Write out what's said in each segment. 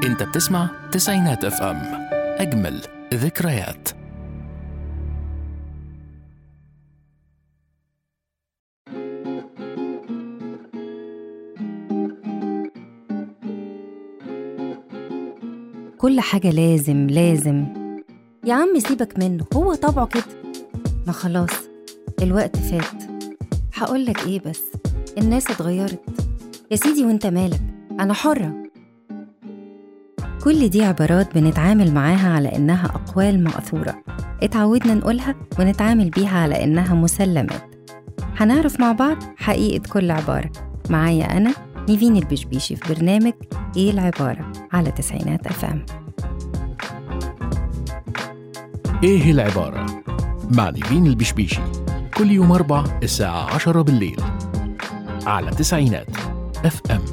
انت بتسمع تسعينات اف ام اجمل ذكريات كل حاجة لازم لازم يا عم سيبك منه هو طبعه كده ما خلاص الوقت فات هقولك ايه بس الناس اتغيرت يا سيدي وانت مالك انا حرة كل دي عبارات بنتعامل معاها على انها اقوال مأثورة اتعودنا نقولها ونتعامل بيها على انها مسلمات هنعرف مع بعض حقيقة كل عبارة معايا أنا نيفين البشبيشي في برنامج إيه العبارة على تسعينات أفام ايه العبارة مع نيفين البشبيشي كل يوم أربع الساعة عشرة بالليل على تسعينات اف ام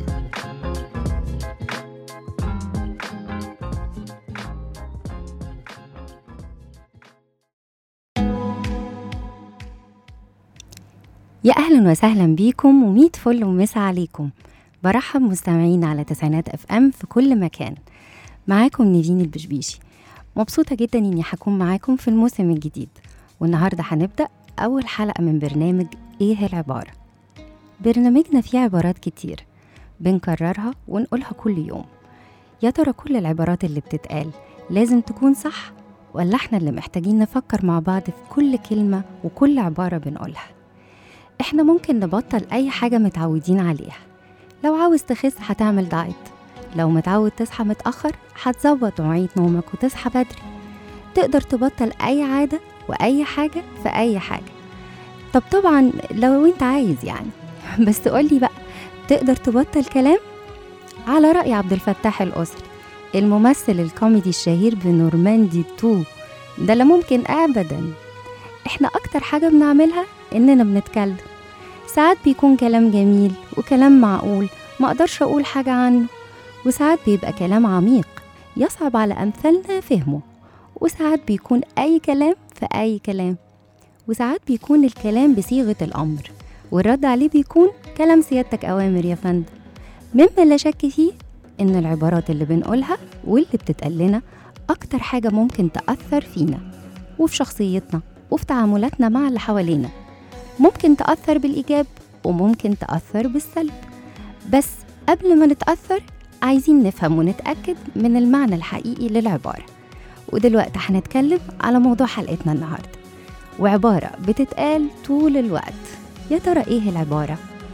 يا أهلا وسهلا بيكم وميت فل ومسا عليكم برحب مستمعين على تسعينات اف ام في كل مكان معاكم نيفين البشبيشي مبسوطة جدا اني هكون معاكم في الموسم الجديد والنهاردة هنبدأ أول حلقة من برنامج ايه العبارة برنامجنا فيه عبارات كتير بنكررها ونقولها كل يوم يا ترى كل العبارات اللي بتتقال لازم تكون صح ولا احنا اللي محتاجين نفكر مع بعض في كل كلمة وكل عبارة بنقولها احنا ممكن نبطل اي حاجة متعودين عليها لو عاوز تخس هتعمل دايت لو متعود تصحى متأخر هتظبط مواعيد نومك وتصحى بدري تقدر تبطل أي عادة وأي حاجة في أي حاجة طب طبعا لو انت عايز يعني بس قولي بقى تقدر تبطل كلام على رأي عبد الفتاح الأسري الممثل الكوميدي الشهير بنورماندي 2 ده لا ممكن أبدا احنا أكتر حاجة بنعملها إننا بنتكلم ساعات بيكون كلام جميل وكلام معقول ما أقدرش أقول حاجة عنه وساعات بيبقى كلام عميق يصعب على أمثالنا فهمه وساعات بيكون أي كلام في أي كلام وساعات بيكون الكلام بصيغة الأمر والرد عليه بيكون كلام سيادتك أوامر يا فندم مما لا شك فيه إن العبارات اللي بنقولها واللي بتتقال لنا أكتر حاجة ممكن تأثر فينا وفي شخصيتنا وفي تعاملاتنا مع اللي حوالينا ممكن تأثر بالإيجاب وممكن تأثر بالسلب بس قبل ما نتأثر عايزين نفهم ونتأكد من المعنى الحقيقي للعبارة ودلوقتي هنتكلم على موضوع حلقتنا النهاردة وعبارة بتتقال طول الوقت يا ترى ايه العبارة؟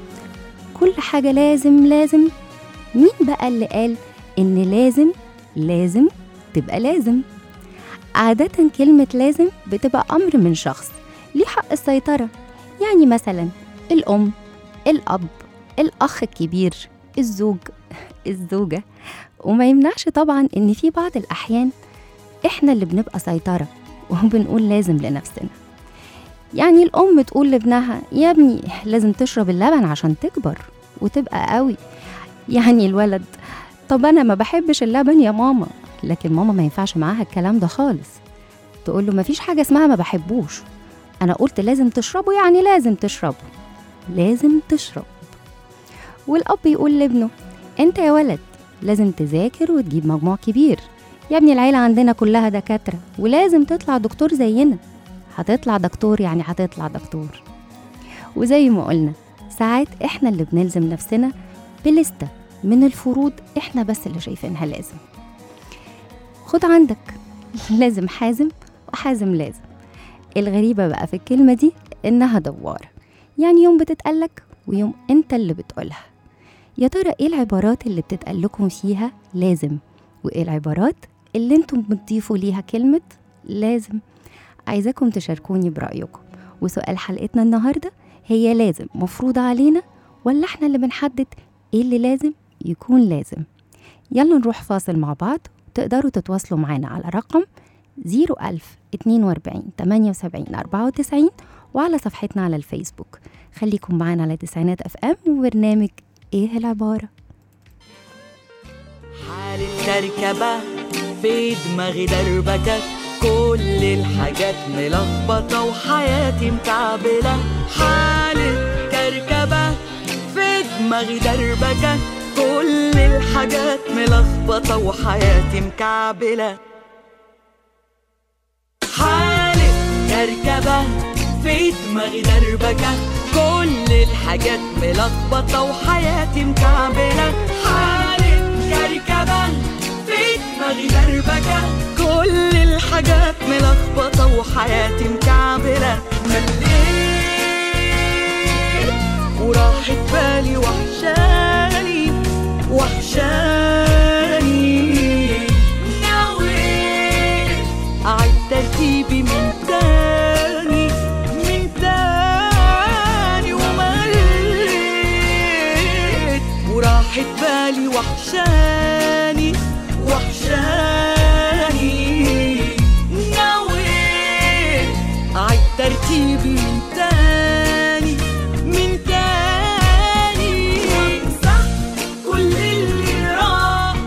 كل حاجة لازم لازم مين بقى اللي قال إن لازم لازم تبقى لازم عادة كلمة لازم بتبقى أمر من شخص ليه حق السيطرة يعني مثلا الأم الأب الأخ الكبير الزوج الزوجة وما يمنعش طبعا إن في بعض الأحيان إحنا اللي بنبقى سيطرة وبنقول لازم لنفسنا يعني الأم تقول لابنها يا ابني لازم تشرب اللبن عشان تكبر وتبقى قوي يعني الولد طب أنا ما بحبش اللبن يا ماما لكن ماما ما ينفعش معاها الكلام ده خالص تقول له مفيش حاجة اسمها ما بحبوش أنا قلت لازم تشربه يعني لازم تشربه لازم تشرب والأب يقول لابنه أنت يا ولد لازم تذاكر وتجيب مجموع كبير يا ابني العيلة عندنا كلها دكاترة ولازم تطلع دكتور زينا هتطلع دكتور يعني هتطلع دكتور وزي ما قلنا ساعات احنا اللي بنلزم نفسنا بلستة من الفروض احنا بس اللي شايفينها لازم خد عندك لازم حازم وحازم لازم الغريبة بقى في الكلمة دي إنها دوارة يعني يوم بتتقالك ويوم أنت اللي بتقولها يا ترى إيه العبارات اللي بتتقال لكم فيها لازم وإيه العبارات اللي انتم بتضيفوا ليها كلمة لازم عايزاكم تشاركوني برأيكم وسؤال حلقتنا النهاردة هي لازم مفروضة علينا ولا احنا اللي بنحدد ايه اللي لازم يكون لازم يلا نروح فاصل مع بعض تقدروا تتواصلوا معانا على رقم 01000 42 78 94 وعلى صفحتنا على الفيسبوك خليكم معانا على تسعينات اف ام وبرنامج ايه العبارة حالة كركبة في دماغي دربكة كل الحاجات ملخبطة وحياتي مكعبلة حالة كركبة في دماغي دربكة كل الحاجات ملخبطة وحياتي مكعبلة حالة كركبة في دماغي دربكة كل الحاجات ملخبطة وحياتي مكعبلة حالة كركبة في دماغي دربكة كل الحاجات ملخبطة وحياتي مكعبلة مليت وراحت بالي وحشاني وحشاني نويت أعيد ترتيبي من تاني من تاني ومليت وراحت بالي وحشاني وحشاني نويت أعيد ترتيبي من تاني من تاني وامسح كل اللي راح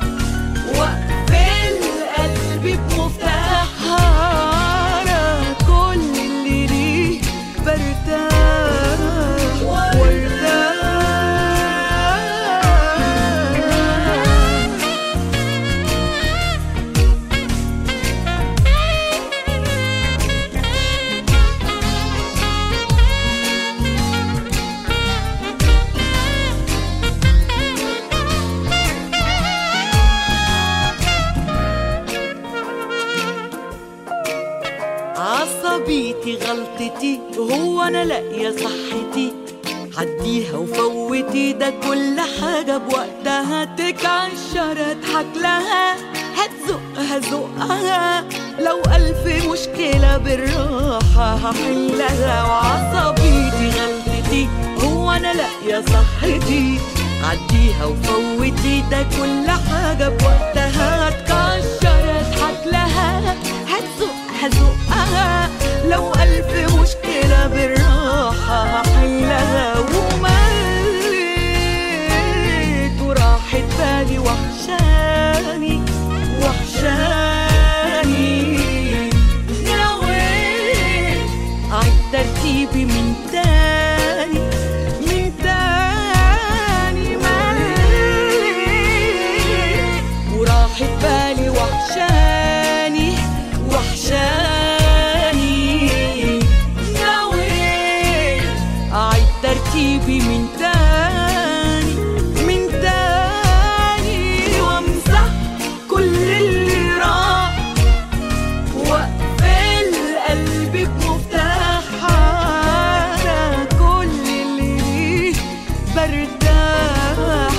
واقفل قلبي بمفتاحها على كل اللي ليه برتاح وارتاح عصبيتي غلطتي هو انا لاقيه صحتي عديها وفوتي ده كل حاجة بوقتها تكعشر اضحك لها هتزقها زقها لو ألف مشكلة بالراحة هحلها وعصبيتي غلطتي هو أنا لاقية صحتي عديها وفوتي ده كل حاجة بوقتها هتكشر اضحك لها هتزقها زقها لو ألف مشكلة بالراحة هحلها ومليت وراحت بالي وحشاني وحشاني نويت أعيد ترتيبي من تاني من تاني مليت وراحت بالي وحشاني وحشاني نويت أعيد ترتيبي من تاني من تاني وامسح كل اللي راح واقفل قلبي بمفتاحها على كل اللي ليه برتاح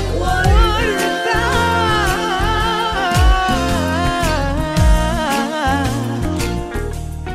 وارتاح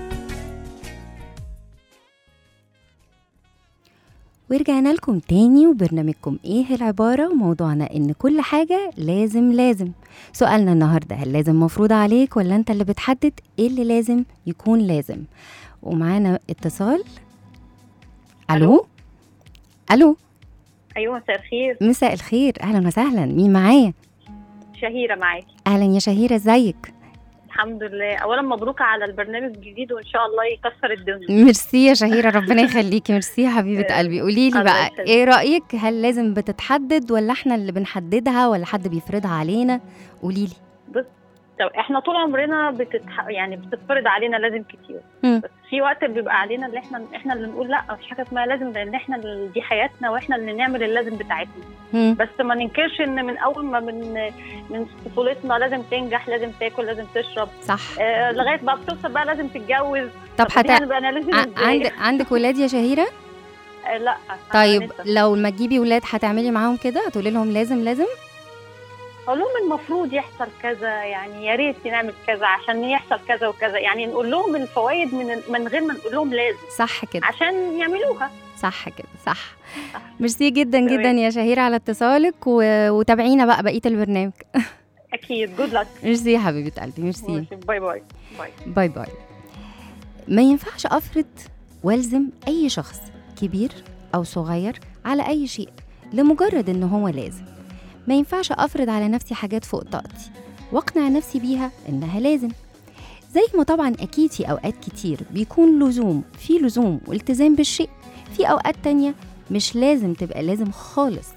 ورجعنا لكم تاني وبرنامجكم ايه العبارة وموضوعنا ان كل حاجة لازم لازم سؤالنا النهاردة هل لازم مفروض عليك ولا انت اللي بتحدد ايه اللي لازم يكون لازم ومعانا اتصال الو الو ايوه مساء الخير مساء الخير اهلا وسهلا مين معايا شهيره معاكي اهلا يا شهيرة ازيك الحمد لله اولا مبروك على البرنامج الجديد وان شاء الله يكسر الدنيا ميرسي يا شهيرة ربنا يخليكي ميرسي يا حبيبة قلبي قولي لي الله بقى يخليك. ايه رأيك هل لازم بتتحدد ولا احنا اللي بنحددها ولا حد بيفرضها علينا قولي لي طب احنا طول عمرنا بتتح... يعني بتتفرض علينا لازم كتير مم. بس في وقت بيبقى علينا اللي احنا احنا اللي نقول لا مفيش حاجه اسمها لازم لان احنا اللي دي حياتنا واحنا اللي نعمل اللازم بتاعتنا مم. بس ما ننكرش ان من اول ما من من طفولتنا لازم تنجح لازم تاكل لازم تشرب صح آه لغايه بقى بتوصل بقى لازم تتجوز طب دي هت... هنبقى انا لازم ع- ازاي عندك عندك ولاد يا شهيرة آه لا طيب هنسى. لو ما تجيبي ولاد هتعملي معاهم كده هتقولي لهم لازم لازم اقول لهم المفروض يحصل كذا يعني يا ريت نعمل كذا عشان يحصل كذا وكذا يعني نقول لهم الفوائد من من غير ما نقول لهم لازم صح كده عشان يعملوها صح كده صح صح. ميرسي جدا تمام. جدا يا شهيرة على اتصالك و... وتابعينا بقى بقية البرنامج اكيد جود لك ميرسي يا حبيبة قلبي ميرسي باي باي باي باي باي ما ينفعش افرض والزم اي شخص كبير او صغير على اي شيء لمجرد ان هو لازم ما ينفعش افرض على نفسي حاجات فوق طاقتي واقنع نفسي بيها انها لازم زي ما طبعا اكيد في اوقات كتير بيكون لزوم في لزوم والتزام بالشيء في اوقات تانية مش لازم تبقى لازم خالص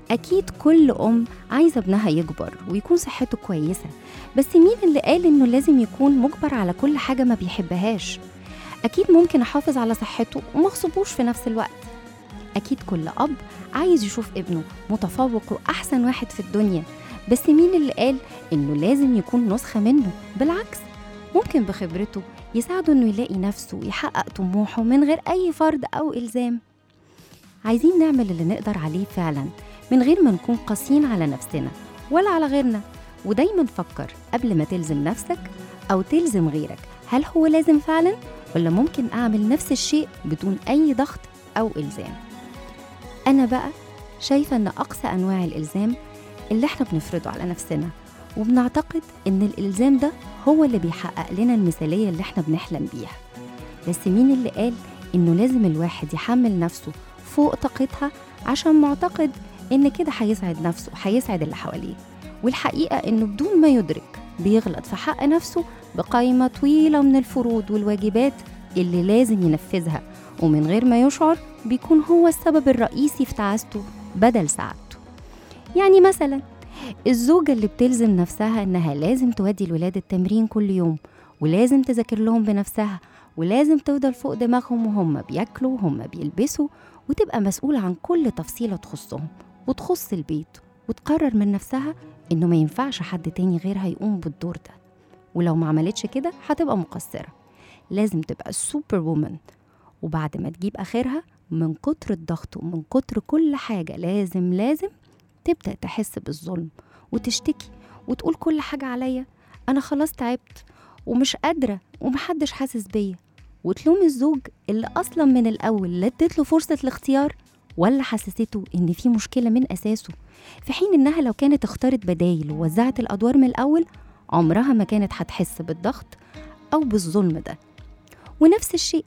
أكيد كل أم عايزة ابنها يكبر ويكون صحته كويسة بس مين اللي قال إنه لازم يكون مجبر على كل حاجة ما بيحبهاش أكيد ممكن أحافظ على صحته وما أغصبوش في نفس الوقت أكيد كل أب عايز يشوف ابنه متفوق وأحسن واحد في الدنيا بس مين اللي قال إنه لازم يكون نسخة منه بالعكس ممكن بخبرته يساعده إنه يلاقي نفسه ويحقق طموحه من غير أي فرض أو إلزام عايزين نعمل اللي نقدر عليه فعلا من غير ما نكون قاسيين على نفسنا ولا على غيرنا ودايما فكر قبل ما تلزم نفسك أو تلزم غيرك هل هو لازم فعلا ولا ممكن أعمل نفس الشيء بدون أي ضغط أو إلزام أنا بقى شايفة إن أقصى أنواع الإلزام اللي إحنا بنفرضه على نفسنا وبنعتقد إن الإلزام ده هو اللي بيحقق لنا المثالية اللي إحنا بنحلم بيها بس مين اللي قال إنه لازم الواحد يحمل نفسه فوق طاقتها عشان معتقد إن كده هيسعد نفسه وهيسعد اللي حواليه والحقيقة إنه بدون ما يدرك بيغلط في حق نفسه بقائمة طويلة من الفروض والواجبات اللي لازم ينفذها ومن غير ما يشعر بيكون هو السبب الرئيسي في تعاسته بدل سعادته يعني مثلا الزوجة اللي بتلزم نفسها إنها لازم تودي الولاد التمرين كل يوم ولازم تذاكر لهم بنفسها ولازم تفضل فوق دماغهم وهم بياكلوا وهم بيلبسوا وتبقى مسؤولة عن كل تفصيلة تخصهم وتخص البيت وتقرر من نفسها إنه ما ينفعش حد تاني غيرها يقوم بالدور ده ولو ما عملتش كده هتبقى مقصرة لازم تبقى السوبر وومن وبعد ما تجيب آخرها من كتر الضغط ومن كتر كل حاجة لازم لازم تبدأ تحس بالظلم وتشتكي وتقول كل حاجة عليا أنا خلاص تعبت ومش قادرة ومحدش حاسس بيا وتلوم الزوج اللي أصلا من الأول لا اديت له فرصة الاختيار ولا حسسته إن في مشكلة من أساسه في حين إنها لو كانت اختارت بدايل ووزعت الأدوار من الأول عمرها ما كانت هتحس بالضغط أو بالظلم ده ونفس الشيء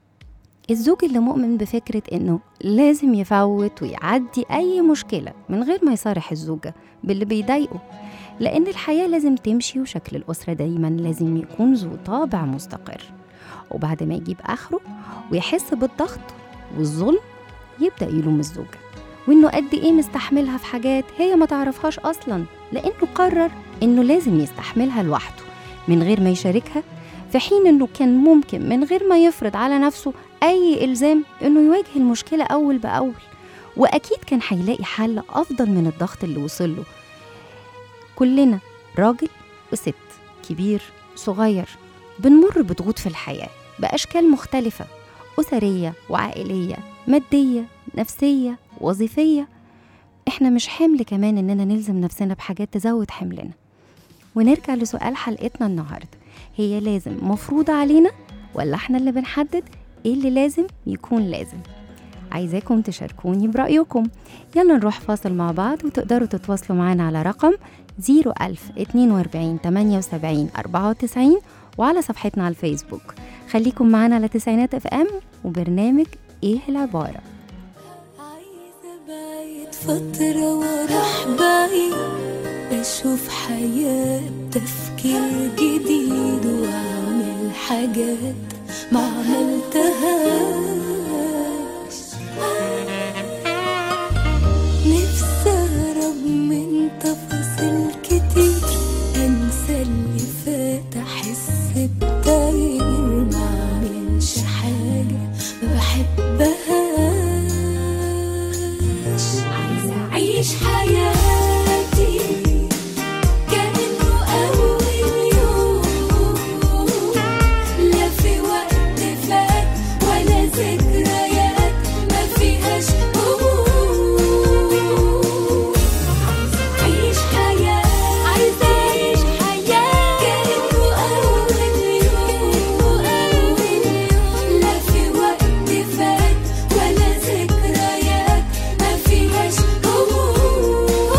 الزوج اللي مؤمن بفكرة إنه لازم يفوت ويعدي أي مشكلة من غير ما يصارح الزوجة باللي بيضايقه لأن الحياة لازم تمشي وشكل الأسرة دايما لازم يكون ذو طابع مستقر وبعد ما يجيب آخره ويحس بالضغط والظلم يبدأ يلوم الزوجة وإنه قد إيه مستحملها في حاجات هي ما تعرفهاش أصلا لأنه قرر إنه لازم يستحملها لوحده من غير ما يشاركها في حين إنه كان ممكن من غير ما يفرض على نفسه أي إلزام إنه يواجه المشكلة أول بأول وأكيد كان هيلاقي حل أفضل من الضغط اللي وصل له كلنا راجل وست كبير صغير بنمر بضغوط في الحياة بأشكال مختلفة أسرية وعائلية مادية نفسية وظيفية إحنا مش حمل كمان إننا نلزم نفسنا بحاجات تزود حملنا ونرجع لسؤال حلقتنا النهاردة هي لازم مفروضة علينا ولا إحنا اللي بنحدد إيه اللي لازم يكون لازم عايزاكم تشاركوني برأيكم يلا نروح فاصل مع بعض وتقدروا تتواصلوا معانا على رقم 01000 42 78 94 وعلى صفحتنا على الفيسبوك خليكم معانا على تسعينات اف ام وبرنامج ايه العبارة عايزة بايت فترة واروح بعيد اشوف حياة تفكير جديد واعمل حاجات ما عملتهاش نفسي اهرب من تفاصيل كتير انسى اللي فات احس بتغيير ما اعملش حاجة ما بحبهاش عايزة اعيش حياتي كأنه أول يوم لا في وقت فات ولا ذكريات ما فيهاش هموم عايزة أعيش حياة عايزة أعيش حياة كأنه أول يوم لا في وقت فات ولا ذكريات ما فيهاش هموم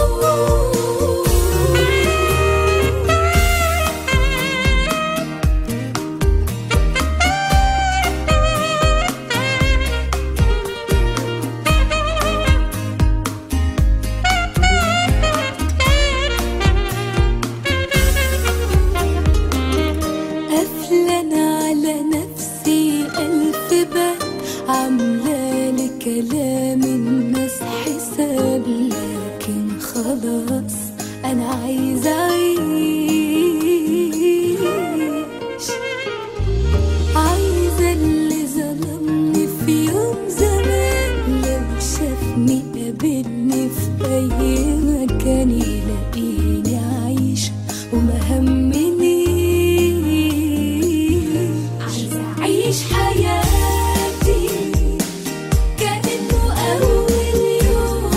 خلاص انا عايزه اعيش عايزه اللي ظلمني في يوم زمان لو شافني قابلني في اي مكان يلاقيني عايشه وما همنيش عايزه اعيش حياتي كأنه أول يوم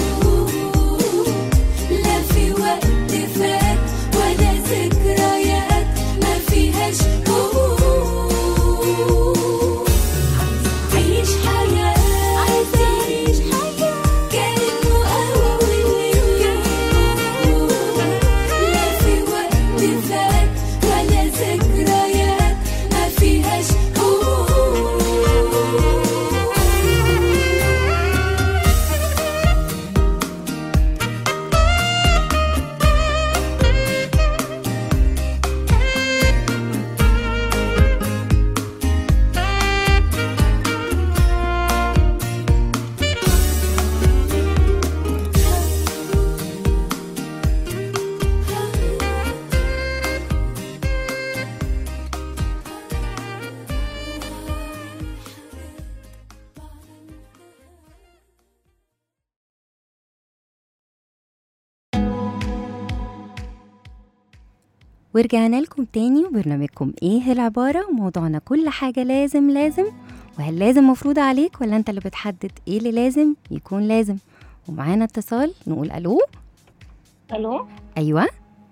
لا في وقت فات ولا ذكريات ما فيهاش هموم عايزة أعيش حياتي كأنه أول يوم لا في وقت فات ولا ذكريات ما فيهاش هموم ورجعنا لكم تاني وبرنامجكم ايه العبارة وموضوعنا كل حاجة لازم لازم وهل لازم مفروضة عليك ولا انت اللي بتحدد ايه اللي لازم يكون لازم ومعانا اتصال نقول الو الو ايوه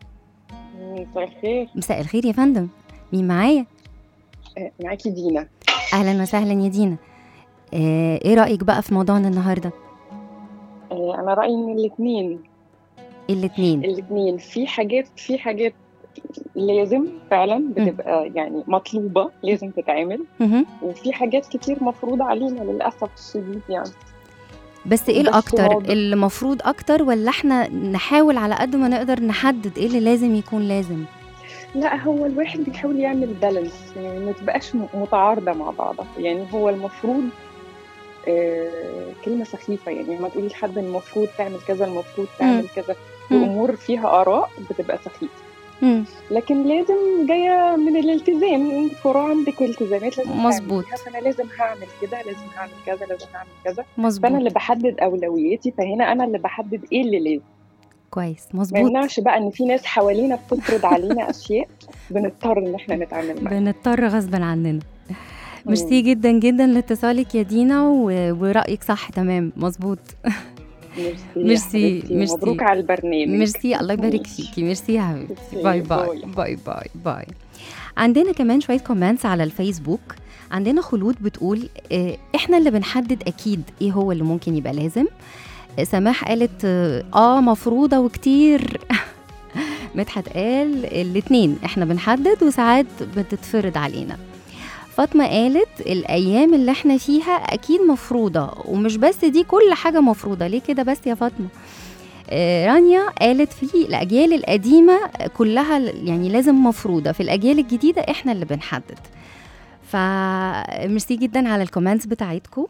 مساء الخير مساء الخير يا فندم مين معايا آه، معاكي دينا اهلا وسهلا يا دينا آه ايه رأيك بقى في موضوعنا النهاردة آه، انا رايي ان الاثنين الاتنين الاثنين في حاجات في حاجات لازم فعلا بتبقى يعني مطلوبه لازم تتعمل مهم. وفي حاجات كتير مفروضه علينا للاسف الشديد يعني بس ايه بس الاكتر موضوع- المفروض اكتر ولا احنا نحاول على قد ما نقدر نحدد ايه اللي لازم يكون لازم لا هو الواحد بيحاول يعمل بالانس يعني ما تبقاش م- متعارضه مع بعضها يعني هو المفروض آه كلمه سخيفه يعني لما تقولي لحد المفروض تعمل كذا المفروض تعمل كذا مم. وامور فيها اراء بتبقى سخيفه مم. لكن لازم جايه من الالتزام فروع عندك والتزامات لازم مظبوط. تعمليها، فانا لازم هعمل كده لازم هعمل كذا لازم هعمل كذا فانا مظبوط اللي بحدد اولوياتي فهنا انا اللي بحدد ايه اللي لازم كويس ما مظبوط يمنعش بقى ان في ناس حوالينا بتفرض علينا اشياء بنضطر ان احنا نتعامل معاها بنضطر غصبا عننا ميرسي جدا جدا لاتصالك يا دينا و... ورأيك صح تمام مظبوط ميرسي ميرسي، يا حبيبتي، ميرسي. مبروك على البرنامج ميرسي الله يبارك ماشي. فيكي ميرسي يا حبيبتي ميرسي، باي باي باي. باي باي باي عندنا كمان شوية كومنتس على الفيسبوك عندنا خلود بتقول آه، احنا اللي بنحدد اكيد ايه هو اللي ممكن يبقى لازم آه، سماح قالت اه آه، مفروضة وكتير مدحت قال الاتنين احنا بنحدد وساعات بتتفرض علينا فاطمة قالت الأيام اللي احنا فيها أكيد مفروضة ومش بس دي كل حاجة مفروضة ليه كده بس يا فاطمة آه، رانيا قالت في الأجيال القديمة كلها يعني لازم مفروضة في الأجيال الجديدة احنا اللي بنحدد فميرسي جدا على الكومنتس بتاعتكم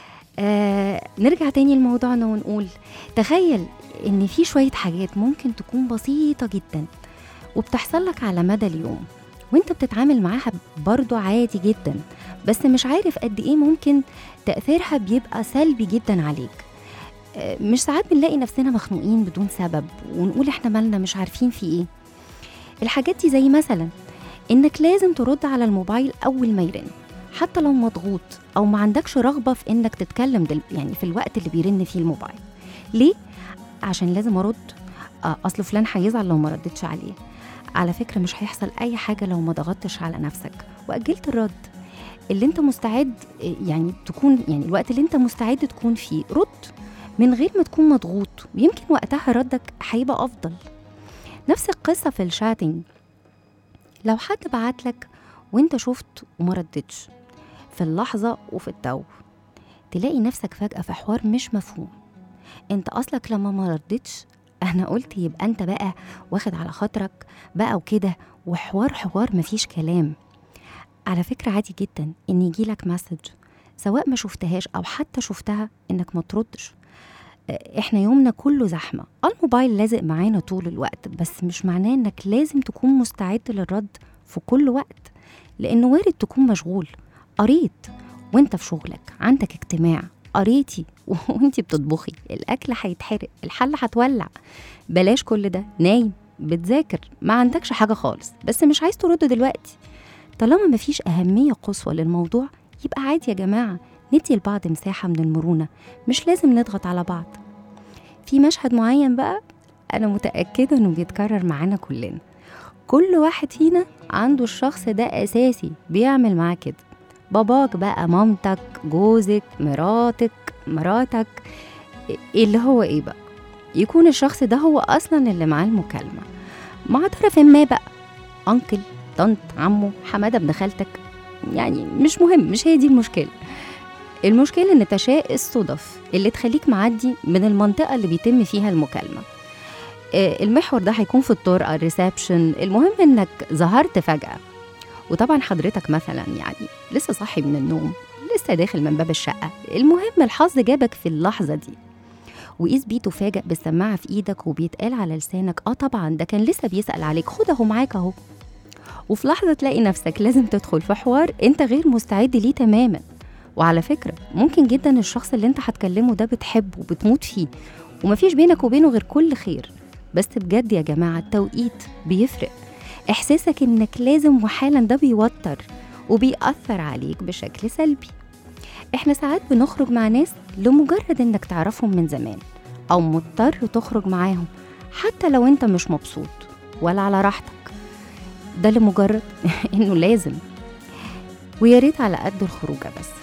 آه نرجع تاني لموضوعنا ونقول تخيل ان في شوية حاجات ممكن تكون بسيطة جدا وبتحصل لك على مدى اليوم وانت بتتعامل معاها برضو عادي جدا بس مش عارف قد ايه ممكن تأثيرها بيبقى سلبي جدا عليك آه، مش ساعات بنلاقي نفسنا مخنوقين بدون سبب ونقول احنا مالنا مش عارفين في ايه الحاجات دي زي مثلا انك لازم ترد على الموبايل اول ما يرن حتى لو مضغوط او ما عندكش رغبه في انك تتكلم دل... يعني في الوقت اللي بيرن فيه الموبايل ليه عشان لازم ارد آه اصل فلان هيزعل لو ما ردتش عليه على فكره مش هيحصل اي حاجه لو ما ضغطتش على نفسك واجلت الرد اللي انت مستعد آه، يعني تكون يعني الوقت اللي انت مستعد تكون فيه رد من غير ما تكون مضغوط ويمكن وقتها ردك هيبقى افضل نفس القصه في الشاتنج لو حد بعتلك وانت شفت وما ردتش في اللحظة وفي التو تلاقي نفسك فجأة في حوار مش مفهوم انت اصلك لما ما ردتش انا قلت يبقى انت بقى واخد على خاطرك بقى وكده وحوار حوار مفيش كلام على فكرة عادي جدا ان يجيلك مسج سواء ما شفتهاش او حتى شفتها انك ما تردش آه، احنا يومنا كله زحمة الموبايل لازق معانا طول الوقت بس مش معناه انك لازم تكون مستعد للرد في كل وقت لانه وارد تكون مشغول قريت وانت في شغلك عندك اجتماع قريتي وانت بتطبخي الاكل هيتحرق الحله هتولع بلاش كل ده نايم بتذاكر ما عندكش حاجه خالص بس مش عايز ترد دلوقتي طالما مفيش اهميه قصوى للموضوع يبقى عادي يا جماعه ندي لبعض مساحه من المرونه مش لازم نضغط على بعض في مشهد معين بقى انا متاكده انه بيتكرر معانا كلنا كل واحد فينا عنده الشخص ده اساسي بيعمل معاه كده باباك بقى مامتك جوزك مراتك مراتك اللي هو ايه بقى يكون الشخص ده هو اصلا اللي معاه المكالمه مع طرف ما بقى انكل طنط عمه حماده ابن خالتك يعني مش مهم مش هي دي المشكله المشكله ان تشاء الصدف اللي تخليك معدي من المنطقه اللي بيتم فيها المكالمه آه، المحور ده هيكون في الطرقه الريسبشن المهم انك ظهرت فجاه وطبعا حضرتك مثلا يعني لسه صاحي من النوم لسه داخل من باب الشقه المهم الحظ جابك في اللحظه دي وقيس بيه تفاجئ بالسماعه في ايدك وبيتقال على لسانك اه طبعا ده كان لسه بيسال عليك خد اهو معاك اهو وفي لحظه تلاقي نفسك لازم تدخل في حوار انت غير مستعد ليه تماما وعلى فكره ممكن جدا الشخص اللي انت هتكلمه ده بتحبه وبتموت فيه ومفيش بينك وبينه غير كل خير بس بجد يا جماعه التوقيت بيفرق احساسك انك لازم وحالا ده بيوتر وبيأثر عليك بشكل سلبي احنا ساعات بنخرج مع ناس لمجرد انك تعرفهم من زمان او مضطر تخرج معاهم حتى لو انت مش مبسوط ولا على راحتك ده لمجرد انه لازم ويا ريت على قد الخروجه بس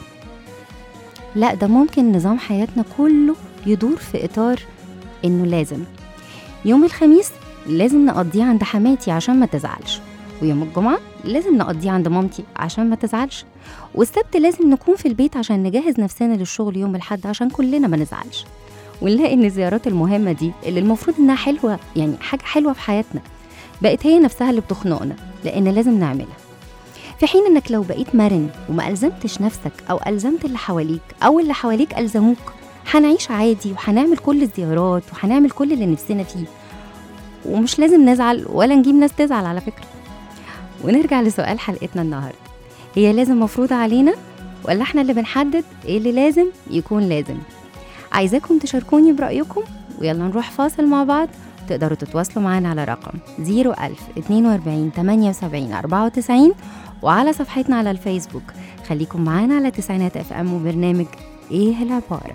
لا ده ممكن نظام حياتنا كله يدور في اطار انه لازم يوم الخميس لازم نقضيه عند حماتي عشان ما تزعلش ويوم الجمعة لازم نقضيه عند مامتي عشان ما تزعلش والسبت لازم نكون في البيت عشان نجهز نفسنا للشغل يوم الحد عشان كلنا ما نزعلش ونلاقي ان الزيارات المهمة دي اللي المفروض انها حلوة يعني حاجة حلوة في حياتنا بقت هي نفسها اللي بتخنقنا لان لازم نعملها في حين انك لو بقيت مرن وما الزمتش نفسك او الزمت اللي حواليك او اللي حواليك الزموك هنعيش عادي وهنعمل كل الزيارات وهنعمل كل اللي نفسنا فيه ومش لازم نزعل ولا نجيب ناس تزعل على فكرة ونرجع لسؤال حلقتنا النهاردة هي لازم مفروضة علينا ولا احنا اللي بنحدد ايه اللي لازم يكون لازم عايزاكم تشاركوني برأيكم ويلا نروح فاصل مع بعض تقدروا تتواصلوا معانا على رقم 01000 42 78 94 وعلى صفحتنا على الفيسبوك خليكم معانا على تسعينات اف ام وبرنامج ايه العبارة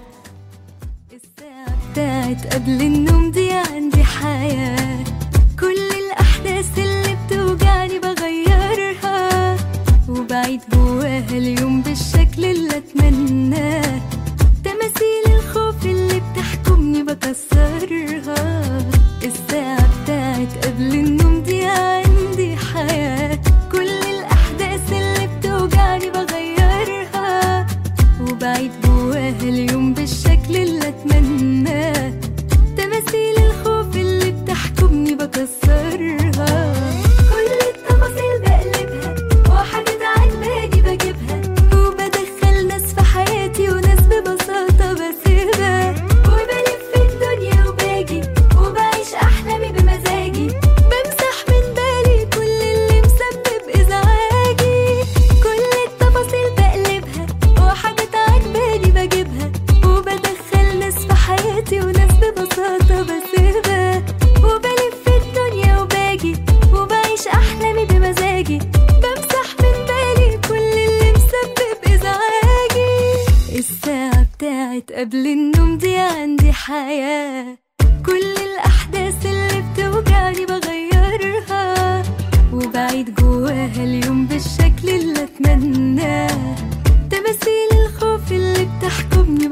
الساعة بتاعت قبل النوم دي عندي حياة كل الأحداث اللي بتوجعني بغيرها وبعيد جواها اليوم بالشكل اللي أتمناه تماثيل الخوف اللي بتحكمني بكسرها الساعة بتاعت قبل النوم دي عندي حياة كل الأحداث اللي بتوجعني بغيرها وبعيد جواها اليوم بالشكل اللي اتمناه تماثيل الخوف اللي بتحكمني بكسرها كل التفاصيل بقلبها وحاجات عجباني بجيبها وبدخل ناس في حياتي وناس ببساطة بسيبها وبلف الدنيا وباجي وبعيش أحلامي بمزاجي بمسح من بالي كل اللي مسبب إزعاجي كل التفاصيل بقلبها وحاجات عجباني بجيبها وبدخل ناس في حياتي وناس ببساطة بسيبها وبلف الدنيا وباجي وبعيش أحلامي بمزاجي بمسح من بالي كل اللي مسبب إزعاجي الساعة بتاعت قبل النوم دي عندي حياة كل الأحداث اللي بتوجعني بغيرها وبعيد جواها اليوم بالشكل اللي أتمناه تماثيل الخوف اللي بتحكمني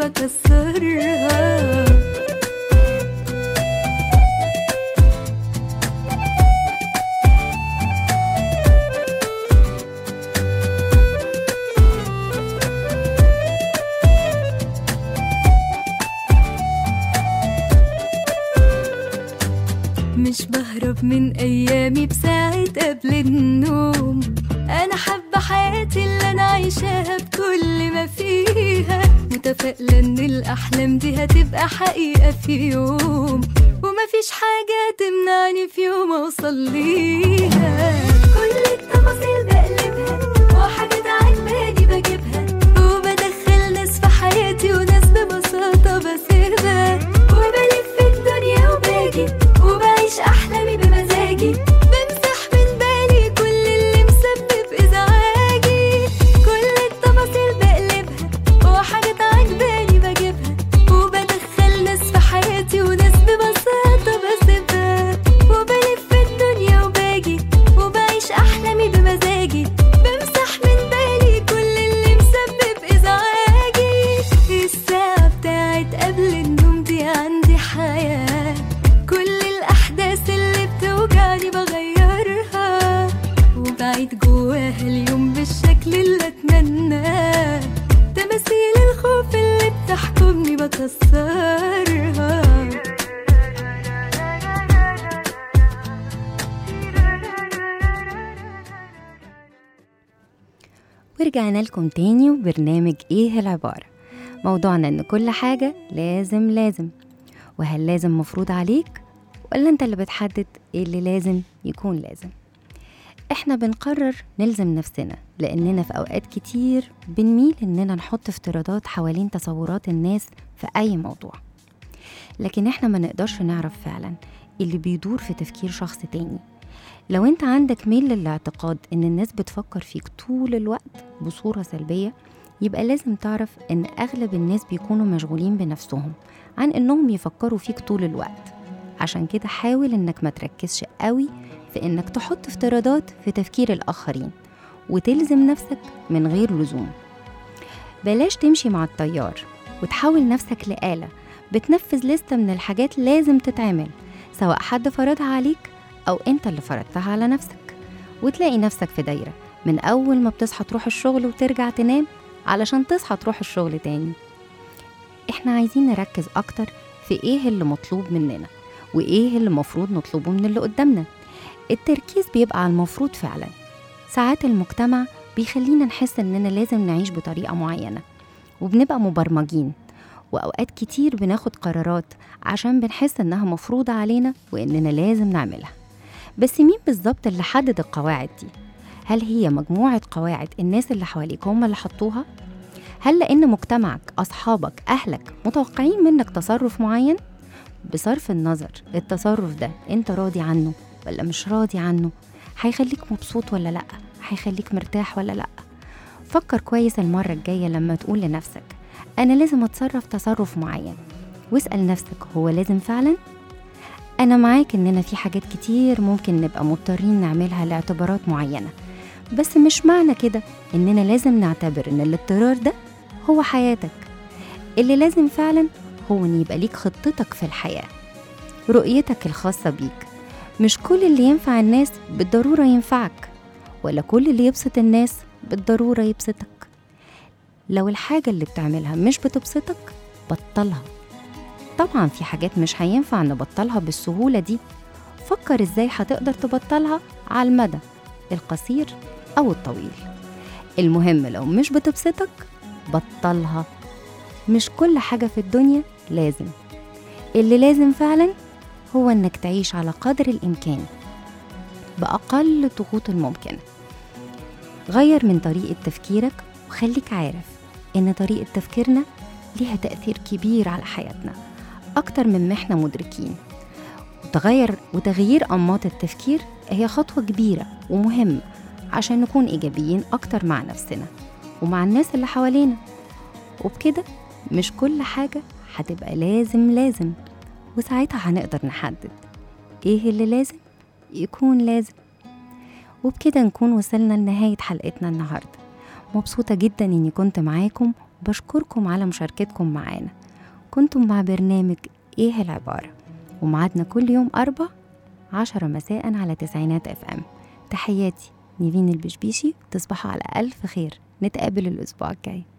بكسرها مش بهرب من أيامي بساعة قبل النوم انا حابة حياتي اللي انا عايشاها بكل ما فيها متفائلة ان الاحلام دي هتبقى حقيقة في يوم ومفيش حاجة تمنعني في يوم اوصل ليها كل التفاصيل بقلبها وحاجات عجباني بجيبها وبدخل ناس في حياتي وناس ببساطة بسيبها وبلف الدنيا وباجي وبعيش أحلامي بمزاجي بمسح من بالي كل اللي مسبب إزعاجي كل التفاصيل بقلبها وحاجات عجباني بجيبها وبدخل ناس في حياتي وناس ببساطة بسيبها وبلف الدنيا وباجي وبعيش أحلامي بمزاجي بمسح من بالي كل اللي مسبب إزعاجي الساعة بتاعت قبل النوم دي عندي حياة كل الأحداث اللي بتوجعني بغيرها وبعيد جواها اليوم بالشكل اللي أتمناه تماثيل الخوف اللي بتحكمني بكسرها ورجعنا لكم تاني وبرنامج ايه العبارة موضوعنا ان كل حاجة لازم لازم وهل لازم مفروض عليك ولا انت اللي بتحدد ايه اللي لازم يكون لازم احنا بنقرر نلزم نفسنا لاننا في اوقات كتير بنميل اننا نحط افتراضات حوالين تصورات الناس في اي موضوع لكن احنا ما نقدرش نعرف فعلا اللي بيدور في تفكير شخص تاني لو انت عندك ميل للاعتقاد ان الناس بتفكر فيك طول الوقت بصورة سلبية يبقى لازم تعرف ان اغلب الناس بيكونوا مشغولين بنفسهم عن انهم يفكروا فيك طول الوقت عشان كده حاول انك ما تركزش قوي في انك تحط افتراضات في تفكير الاخرين وتلزم نفسك من غير لزوم بلاش تمشي مع التيار وتحول نفسك لآلة بتنفذ لستة من الحاجات لازم تتعمل سواء حد فرضها عليك أو أنت اللي فرضتها على نفسك وتلاقي نفسك في دايرة من أول ما بتصحى تروح الشغل وترجع تنام علشان تصحى تروح الشغل تاني احنا عايزين نركز أكتر في إيه اللي مطلوب مننا وإيه اللي مفروض نطلبه من اللي قدامنا التركيز بيبقى على المفروض فعلا ساعات المجتمع بيخلينا نحس إننا لازم نعيش بطريقة معينة وبنبقى مبرمجين وأوقات كتير بناخد قرارات عشان بنحس إنها مفروضة علينا وإننا لازم نعملها بس مين بالظبط اللي حدد القواعد دي؟ هل هي مجموعة قواعد الناس اللي حواليك هم اللي حطوها؟ هل لأن مجتمعك أصحابك أهلك متوقعين منك تصرف معين؟ بصرف النظر التصرف ده أنت راضي عنه ولا مش راضي عنه؟ هيخليك مبسوط ولا لأ؟ هيخليك مرتاح ولا لأ؟ فكر كويس المرة الجاية لما تقول لنفسك أنا لازم أتصرف تصرف معين واسأل نفسك هو لازم فعلا؟ أنا معاك إننا في حاجات كتير ممكن نبقى مضطرين نعملها لاعتبارات معينة بس مش معنى كده إننا لازم نعتبر إن الاضطرار ده هو حياتك اللي لازم فعلا هو إن يبقى ليك خطتك في الحياة رؤيتك الخاصة بيك مش كل اللي ينفع الناس بالضرورة ينفعك ولا كل اللي يبسط الناس بالضرورة يبسطك لو الحاجة اللي بتعملها مش بتبسطك بطلها طبعا في حاجات مش هينفع نبطلها بالسهولة دي فكر ازاي هتقدر تبطلها على المدى القصير أو الطويل المهم لو مش بتبسطك بطلها مش كل حاجة في الدنيا لازم اللي لازم فعلا هو انك تعيش على قدر الإمكان بأقل الضغوط الممكنة غير من طريقة تفكيرك وخليك عارف إن طريقة تفكيرنا ليها تأثير كبير على حياتنا أكتر من ما إحنا مدركين وتغير وتغيير أنماط التفكير هي خطوة كبيرة ومهمة عشان نكون إيجابيين أكتر مع نفسنا ومع الناس اللي حوالينا وبكده مش كل حاجة هتبقى لازم لازم وساعتها هنقدر نحدد إيه اللي لازم يكون لازم وبكده نكون وصلنا لنهاية حلقتنا النهاردة مبسوطة جدا إني كنت معاكم وبشكركم على مشاركتكم معانا كنتم مع برنامج إيه العبارة ومعادنا كل يوم أربع عشرة مساء على تسعينات اف ام تحياتي نيفين البشبيشي تصبحوا على ألف خير نتقابل الأسبوع الجاي